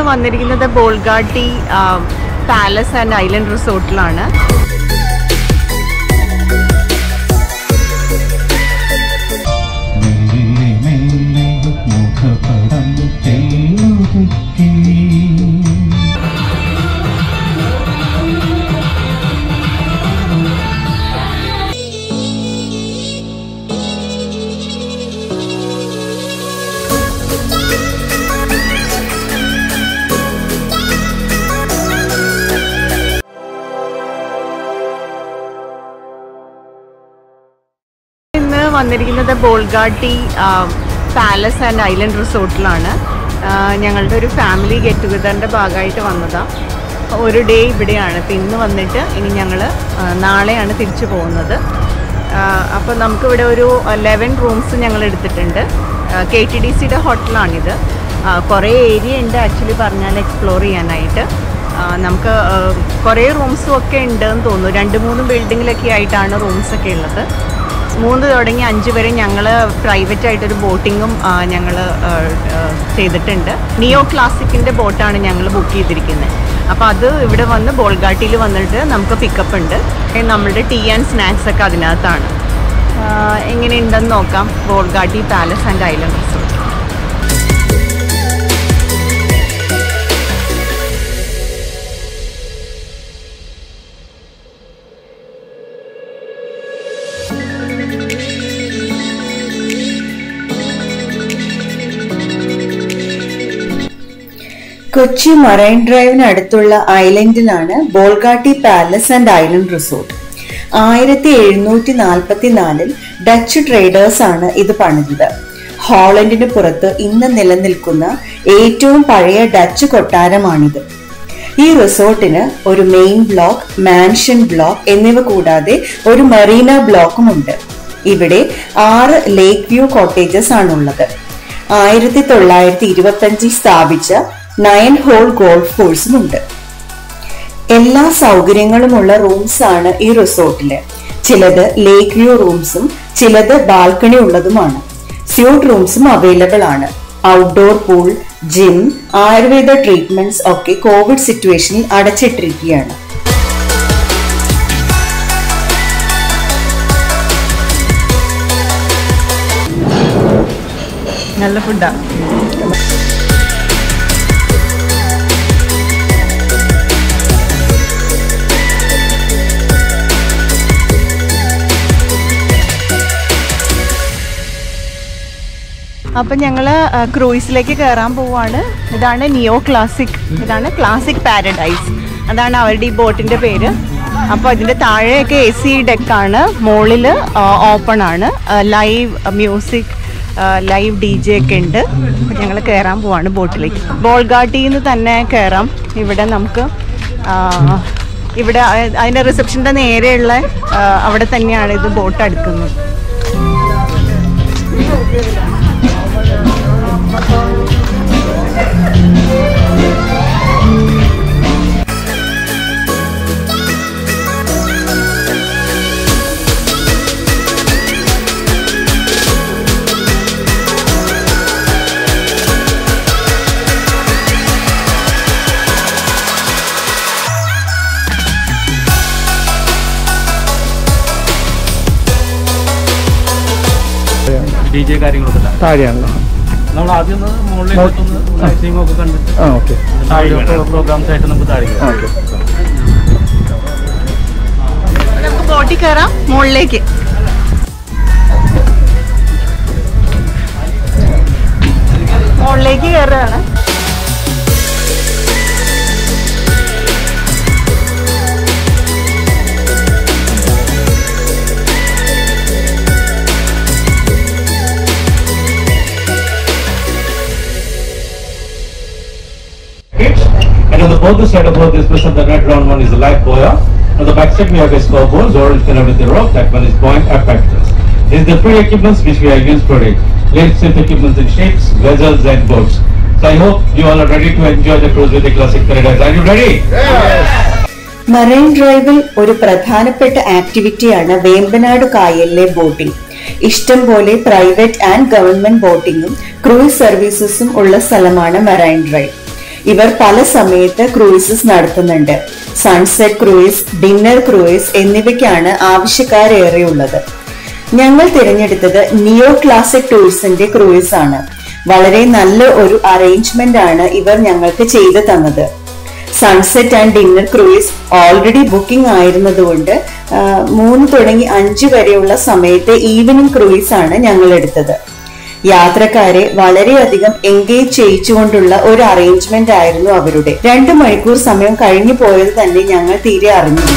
വന്നിരിക്കുന്നത് Bolgatty palace and island റിസോർട്ടിലാണ് മെല്ലെ മെല്ലെ മുഖപടം തെല്ലൊതുക്കി ഇന്ന് വന്നിരിക്കുന്നത് ബോൾഗാട്ടി പാലസ് ആൻഡ് ഐലൻഡ് റിസോർട്ടിലാണ് ആ, ഞങ്ങളുടെ ഒരു ഫാമിലി ഗെറ്റ് ടുഗദറിൻ്റെ ഭാഗമായിട്ട് വന്നതാണ് ഒരു ഡേ ഇവിടെയാണ് അപ്പം ഇന്ന് വന്നിട്ട് ഇനി ഞങ്ങൾ നാളെയാണ് തിരിച്ചു പോകുന്നത് അപ്പോൾ നമുക്കിവിടെ ഒരു ലെവൻ റൂംസ് ഞങ്ങൾ എടുത്തിട്ടുണ്ട് കെ ടി ഡി സിയുടെ ഹോട്ടലാണിത് ആ, കുറേ ഏരിയ ഉണ്ട് ആക്ച്വലി പറഞ്ഞാൽ എക്സ്പ്ലോർ ചെയ്യാനായിട്ട് ആ, നമുക്ക് ആ, കുറേ റൂംസും ഒക്കെ ഉണ്ടെന്ന് തോന്നുന്നു രണ്ട് മൂന്ന് ബിൽഡിങ്ങിലൊക്കെ ആയിട്ടാണ് റൂംസ് ഒക്കെ ഉള്ളത് മൂന്ന് തുടങ്ങി അഞ്ച് വരെ ഞങ്ങൾ പ്രൈവറ്റ് ആയിട്ടൊരു ബോട്ടിങ്ങും ഞങ്ങൾ ചെയ്തിട്ടുണ്ട് നിയോ ക്ലാസിക്കിൻ്റെ ബോട്ടാണ് ഞങ്ങൾ ബുക്ക് ചെയ്തിരിക്കുന്നത് അപ്പോൾ അത് ഇവിടെ വന്ന് ബോൾഗാട്ടിയിൽ വന്നിട്ട് നമുക്ക് പിക്കപ്പ് ഉണ്ട് ഏ, നമ്മളുടെ ടീ ആൻഡ് സ്നാക്സ് ഒക്കെ അതിനകത്താണ് ആ, എങ്ങനെയുണ്ടെന്ന് നോക്കാം Bolgatty palace and island resort Kochi marine ഡ്രൈവിന് അടുത്തുള്ള ഐലൻഡിലാണ് Bolgatty palace and island resort ആയിരത്തി എഴുന്നൂറ്റി നാൽപ്പത്തിനാലിൽ ഡച്ച് ട്രേഡേഴ്സ് ആണ് ഇത് പണിതത് ഹോളണ്ടിന് പുറത്ത് ഇന്ന് നിലനിൽക്കുന്ന ഏറ്റവും പഴയ ഡച്ച് കൊട്ടാരമാണിത് ഈ റിസോർട്ടിന് ഒരു മെയിൻ ബ്ലോക്ക് മാൻഷൻ ബ്ലോക്ക് എന്നിവ കൂടാതെ ഒരു മറീന ബ്ലോക്കും ഉണ്ട് ഇവിടെ ആറ് ലേക്ക് വ്യൂ കോട്ടേജസ് ആണുള്ളത് ആയിരത്തി തൊള്ളായിരത്തി ഇരുപത്തി അഞ്ചിൽ സ്ഥാപിച്ച നയൻ ഹോൾ ഗോൾഫ് കോഴ്സും ഉണ്ട് എല്ലാ സൗകര്യങ്ങളുമുള്ള റൂംസ് ആണ് ഈ റിസോർട്ടില് ചിലത് ലേക്ക് വ്യൂ റൂംസും ചിലത് ബാൽക്കണി ഉള്ളതുമാണ് സ്യൂട്ട് റൂംസും അവൈലബിൾ ആണ് outdoor pool gym Ayurveda treatments ഒക്കെ കോവിഡ് സിറ്റുവേഷനിൽ അടച്ചിട്ടിരിക്കുകയാണ് നല്ല ഫുഡാണ് അപ്പം ഞങ്ങൾ ക്രൂയിസിലേക്ക് കയറാൻ പോവാണ് ഇതാണ് നിയോ ക്ലാസിക് ഇതാണ് ക്ലാസിക് പാരഡൈസ് അതാണ് അവരുടെ ഈ ബോട്ടിൻ്റെ പേര് അപ്പോൾ അതിൻ്റെ താഴെയൊക്കെ എ സി ഡെക്കാണ് മുകളിൽ ഓപ്പൺ ആണ് live music live D J ഒക്കെ ഉണ്ട് അപ്പോൾ ഞങ്ങൾ കയറാൻ പോവാണ് ബോട്ടിലേക്ക് ബോൾഗാട്ടിയിൽ നിന്ന് തന്നെ കയറാം ഇവിടെ നമുക്ക് ആ, ഇവിടെ അ- അതിൻ്റെ റിസപ്ഷൻ്റെ നേരെയുള്ള ആ, അവിടെ തന്നെയാണ് ഇത് ബോട്ട് അടുക്കുന്നത് ഡി ജെ കാര്യങ്ങളൊക്കെ ഇല്ല. താഴെയാണല്ലോ നമ്മൾ ആദ്യം ഒന്ന് മുകളിലേക്ക് ഒന്ന് ലൈറ്റിംഗ് ഒക്കെ കണ്ടിട്ട് ആ ഓക്കെ പ്രോഗ്രാംസ് ആയിട്ട് നമുക്ക് താഴെ കയറാം. ഓക്കെ നമുക്ക് ബോട്ടിൽ കയറാം മുകളിലേക്ക് മുകളിലേക്ക് കയറുകയാണ് And on the both the side of both this person, the red round one is the light buoy. On the back side we have a scoreboard, orange color with the rope, that one is point apparatus. These are the free equipments which we are used today. Latest safe equipments in ships, vessels and boats. So I hope you all are ready to enjoy the cruise with the classic paradise. Are you ready? Marine ഡ്രൈവിൽ ഒരു പ്രധാനപ്പെട്ട ആക്ടിവിറ്റിയാണ് വേമ്പനാട് കായലിലെ boating ഇഷ്ടം പോലെ private and government ബോട്ടിങ്ങും cruise സർവീസസും ഉള്ള സ്ഥലമാണ് മറൈൻ ഡ്രൈവ് ഇവർ പല സമയത്ത് ക്രൂയിസസ് നടത്തുന്നുണ്ട് സൺസെറ്റ് ക്രൂയിസ് ഡിന്നർ ക്രൂയിസ് എന്നിവയ്ക്കാണ് ആവശ്യക്കാരേറെയുള്ളത് ഞങ്ങൾ തിരഞ്ഞെടുത്തത് നിയോ ക്ലാസിക് ടൂറിസിന്റെ ക്രൂയിസ് ആണ് വളരെ നല്ല ഒരു അറേഞ്ച്മെന്റ് ആണ് ഇവർ ഞങ്ങൾക്ക് ചെയ്തു തന്നത് sunset and dinner cruise already booking ആയിരുന്നതുകൊണ്ട് ആ, മൂന്ന് തുടങ്ങി അഞ്ച് വരെയുള്ള സമയത്തെ ഈവനിങ് ക്രൂയിസ് ആണ് ഞങ്ങൾ എടുത്തത് യാത്രക്കാരെ വളരെയധികം എൻഗേജ് ചെയ്യിച്ചുകൊണ്ടുള്ള ഒരു അറേഞ്ച്മെന്റ് ആയിരുന്നു അവരുടെ രണ്ടു മണിക്കൂർ സമയം കഴിഞ്ഞു പോയത് തന്നെ ഞങ്ങൾ തീരെ അറിഞ്ഞില്ല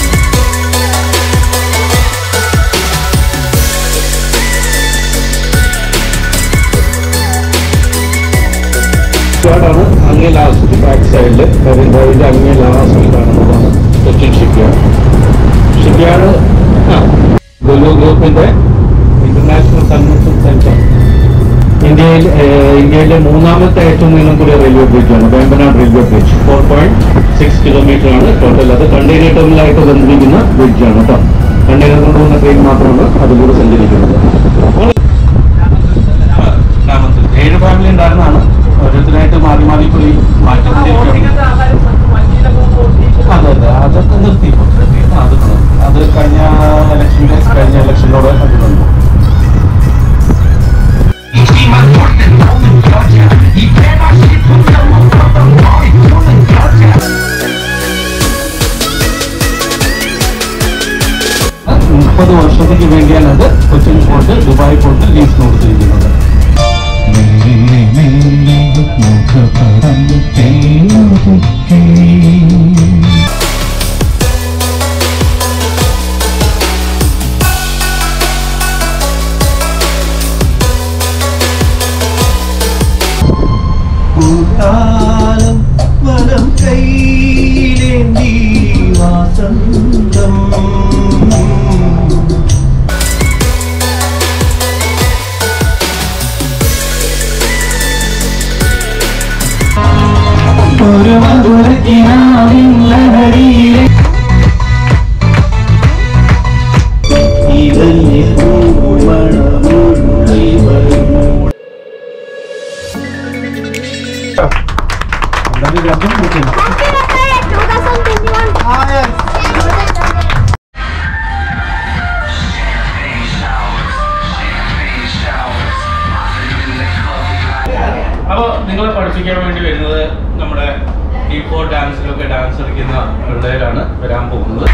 ഷിപ്പ്യാർഡാണ് അങ്ങേ ലാസ്റ്റ് ബാക്ക് സൈഡിൽ അതിൻ്റെ അതിൻ്റെ അങ്ങേ ലാസ്റ്റിൽ കാണുന്നതാണ് കൊച്ചിൻ ഷിപ്പ്യാർഡ് ഷിപ്പ്യാർഡ് ആ ലുലു ഗ്രൂപ്പിന്റെ ഇന്റർനാഷണൽ കൺവെൻഷൻ സെന്റർ ഇന്ത്യയിൽ ഏഹ്, ഇന്ത്യയിലെ മൂന്നാമത്തെ ഏറ്റവും നീളം കൂടിയ റെയിൽവേ ബ്രിഡ്ജാണ് Vembanad railway bridge four point six kilometre ആണ് ടോട്ടൽ അത് കണ്ടെയ്നർ ടെർമിനലായിട്ട് ബന്ധിപ്പിക്കുന്ന ബ്രിഡ്ജാണ് കേട്ടോ കണ്ടെയ്നർ കൊണ്ടുപോകുന്ന ട്രെയിൻ മാത്രമാണ് അതിലൂടെ സഞ്ചരിക്കുന്നത് ഗ്രാമത്തിൽ ഏഴ് ഫാമിലി ഉണ്ടായിരുന്നതാണ് ഓരോരുത്തരായിട്ട് മാറി മാറി പോയി മാറ്റത്തിലേക്ക് അതെ അതെ അതൊക്കെ നിർത്തി ഇപ്പൊ. ആ, അത് നിർത്തി. അത് കഴിഞ്ഞ ഇലക്ഷൻ്റെ കഴിഞ്ഞ ഇലക്ഷനോട് അത് വന്നു മുപ്പത് വർഷത്തേക്ക് വേണ്ടിയാണ് അത് കൊച്ചിൻ പോർട്ട് ദുബായ് പോർട്ട് ലീസിന് കൊടുത്തിരിക്കുന്നത് മെല്ലെ മെല്ലെ മുഖപടം തേനൊതുക്കി കൂട്ടാലം വനം കൈയിലേന്തി വാസന്തം ഒരു മധുരക്കിനാവിൻ ലഹരിയിലെ ഇതല്ലേ പൂമണമുള്ളിൽ വരും എന്താണ് രണ്ടും കിട്ടുന്നത് അപ്പോൾ നിങ്ങളെ പഠിപ്പിക്കാൻ വേണ്ടി വരുന്നത് നമ്മുടെ ഈ ഫോർ ഡാൻസിലൊക്കെ ഡാൻസ് കളിക്കുന്ന പിള്ളേരാണ് വരാൻ പോകുന്നത്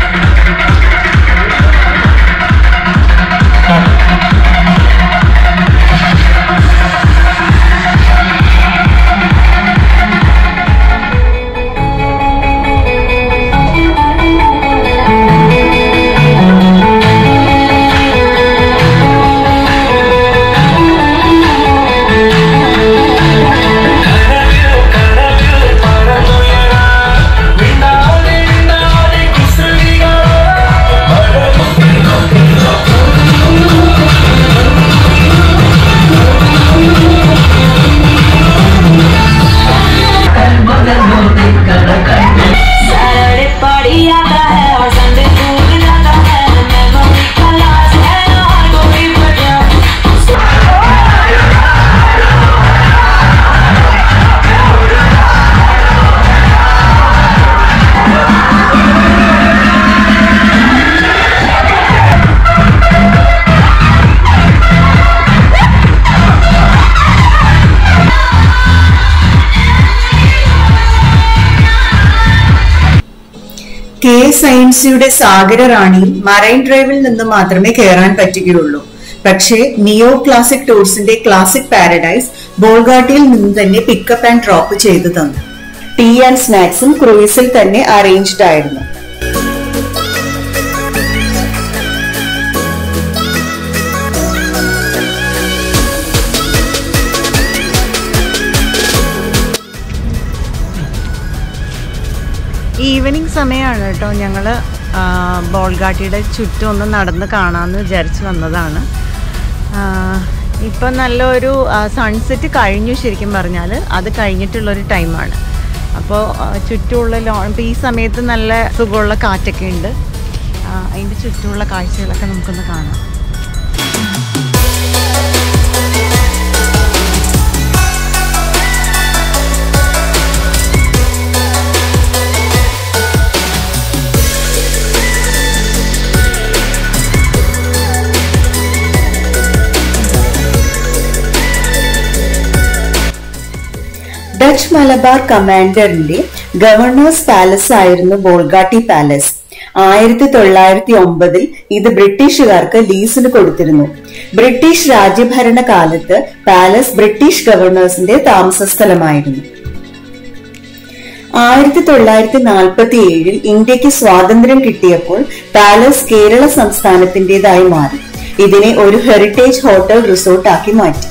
सैटरडे पार्टी आता है और संडे भूल जाता है मेमोरी खलास है और कोई वजह കെ എസ് ഐ എൻ സിയുടെ സാഗര റാണിയിൽ മറൈൻ ഡ്രൈവിൽ നിന്ന് മാത്രമേ കയറാൻ പറ്റുകയുള്ളൂ പക്ഷേ നിയോ ക്ലാസിക് ടൂർസിന്റെ ക്ലാസിക് പാരഡൈസ് ബോൾഗാട്ടിയിൽ നിന്ന് തന്നെ പിക്കപ്പ് ആൻഡ് ഡ്രോപ്പ് ചെയ്തു തന്നു ടീ ആൻഡ് സ്നാക്സും ക്രൂയിസിൽ തന്നെ അറേഞ്ച്ഡ് ആയിരുന്നു ഈവനിങ് സമയമാണ് കേട്ടോ ഞങ്ങൾ ബോൾഗാട്ടിയുടെ ചുറ്റും ഒന്ന് നടന്ന് കാണാമെന്ന് വിചാരിച്ച് വന്നതാണ് ഇപ്പം നല്ലൊരു സൺസെറ്റ് കഴിഞ്ഞു ശരിക്കും പറഞ്ഞാൽ അത് കഴിഞ്ഞിട്ടുള്ളൊരു ടൈമാണ് അപ്പോൾ ചുറ്റുമുള്ള ലോ ഇപ്പോൾ ഈ സമയത്ത് നല്ല സുഖമുള്ള കാറ്റൊക്കെ ഉണ്ട് ആ, അതിൻ്റെ ചുറ്റുമുള്ള കാഴ്ചകളൊക്കെ നമുക്കൊന്ന് കാണാം ഡച്ച് മലബാർ കമാൻഡറിന്റെ ഗവർണേഴ്സ് പാലസ് ആയിരുന്നു ബോൾഗാട്ടി പാലസ് ആയിരത്തി തൊള്ളായിരത്തി ഒമ്പതിൽ ഇത് ബ്രിട്ടീഷുകാർക്ക് ലീസിന് കൊടുത്തിരുന്നു ബ്രിട്ടീഷ് രാജ്യഭരണ കാലത്ത് പാലസ് ബ്രിട്ടീഷ് ഗവർണേഴ്സിന്റെ താമസ സ്ഥലമായിരുന്നു ആയിരത്തി തൊള്ളായിരത്തി നാൽപ്പത്തി ഏഴിൽ ഇന്ത്യക്ക് സ്വാതന്ത്ര്യം കിട്ടിയപ്പോൾ പാലസ് കേരള സംസ്ഥാനത്തിന്റേതായി മാറി ഇതിനെ ഒരു ഹെറിറ്റേജ് ഹോട്ടൽ റിസോർട്ടാക്കി മാറ്റി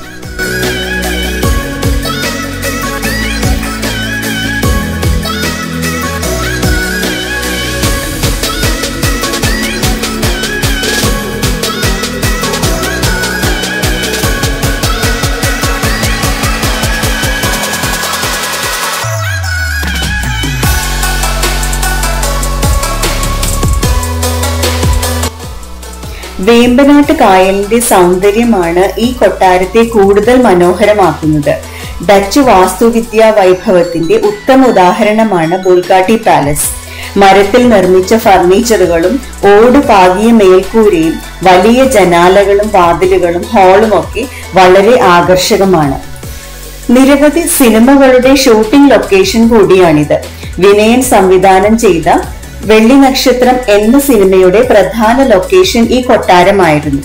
വേമ്പനാട്ട് കായലിന്റെ സൗന്ദര്യമാണ് ഈ കൊട്ടാരത്തെ കൂടുതൽ മനോഹരമാക്കുന്നത് ഡച്ച് വാസ്തുവിദ്യാ വൈഭവത്തിന്റെ ഉത്തമ ഉദാഹരണമാണ് ബുൾഗാട്ടി പാലസ് മരത്തിൽ നിർമ്മിച്ച ഫർണിച്ചറുകളും ഓട് പാകിയ മേൽക്കൂരയും വലിയ ജനാലകളും വാതിലുകളും ഹാളും ഒക്കെ വളരെ ആകർഷകമാണ് നിരവധി സിനിമകളുടെ ഷൂട്ടിംഗ് ലൊക്കേഷൻ കൂടിയാണിത് വിനയൻ സംവിധാനം ചെയ്ത വെള്ളി നക്ഷത്രം എന്ന സിനിമയുടെ പ്രധാന ലൊക്കേഷൻ ഈ കൊട്ടാരമായിരുന്നു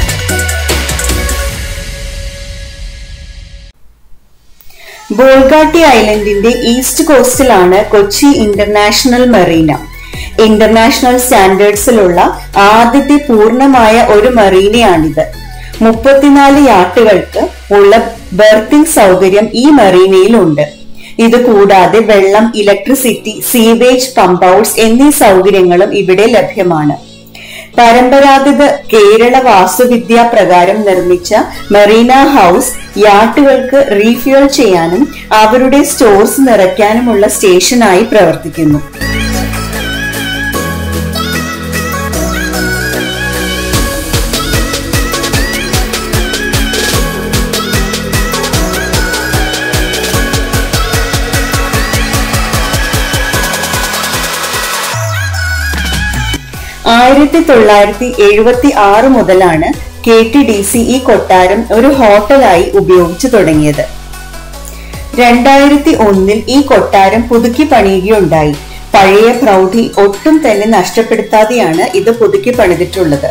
ബോൾഗാട്ടി ഐലൻഡിന്റെ ഈസ്റ്റ് കോസ്റ്റിലാണ് കൊച്ചി ഇന്റർനാഷണൽ മറീന ഇന്റർനാഷണൽ സ്റ്റാൻഡേർഡ്സിലുള്ള ആദ്യത്തെ പൂർണ്ണമായ ഒരു മറീനയാണിത് മുപ്പത്തിനാല് യാട്ടുകൾക്ക് ഉള്ള ബെർത്തിംഗ് സൗകര്യം ഈ മറീനയിലുണ്ട് ഇത് കൂടാതെ വെള്ളം ഇലക്ട്രിസിറ്റി സീവേജ് പമ്പ് ഹൗസ് എന്നീ സൗകര്യങ്ങളും ഇവിടെ ലഭ്യമാണ് പരമ്പരാഗത കേരള വാസ്തുവിദ്യാ പ്രകാരം നിർമ്മിച്ച മറീന ഹൗസ് യാട്ടുകൾക്ക് റീഫ്യൂൽ ചെയ്യാനും അവരുടെ സ്റ്റോർസ് നിറയ്ക്കാനുമുള്ള സ്റ്റേഷനായി പ്രവർത്തിക്കുന്നു ആയിരത്തി തൊള്ളായിരത്തി എഴുപത്തി ആറ് മുതലാണ് കെ ടി ഡി സി ഈ കൊട്ടാരം ഒരു ഹോട്ടലായി ഉപയോഗിച്ചു തുടങ്ങിയത് രണ്ടായിരത്തി ഒന്നിൽ ഈ കൊട്ടാരം പുതുക്കി പണിയുകയുണ്ടായി പഴയ പ്രൗഢി ഒട്ടും തന്നെ നഷ്ടപ്പെടുത്താതെയാണ് ഇത് പുതുക്കി പണിതിട്ടുള്ളത്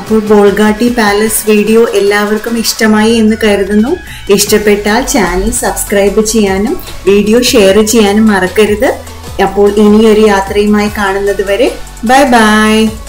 അപ്പോൾ ബോൾഗാട്ടി പാലസ് വീഡിയോ എല്ലാവർക്കും ഇഷ്ടമായി എന്ന് കരുതുന്നു ഇഷ്ടപ്പെട്ടാൽ ചാനൽ സബ്സ്ക്രൈബ് ചെയ്യാനും വീഡിയോ ഷെയർ ചെയ്യാനും മറക്കരുത് അപ്പോൾ ഇനിയൊരു യാത്രയുമായി കാണുന്നത് വരെ ബൈ ബൈ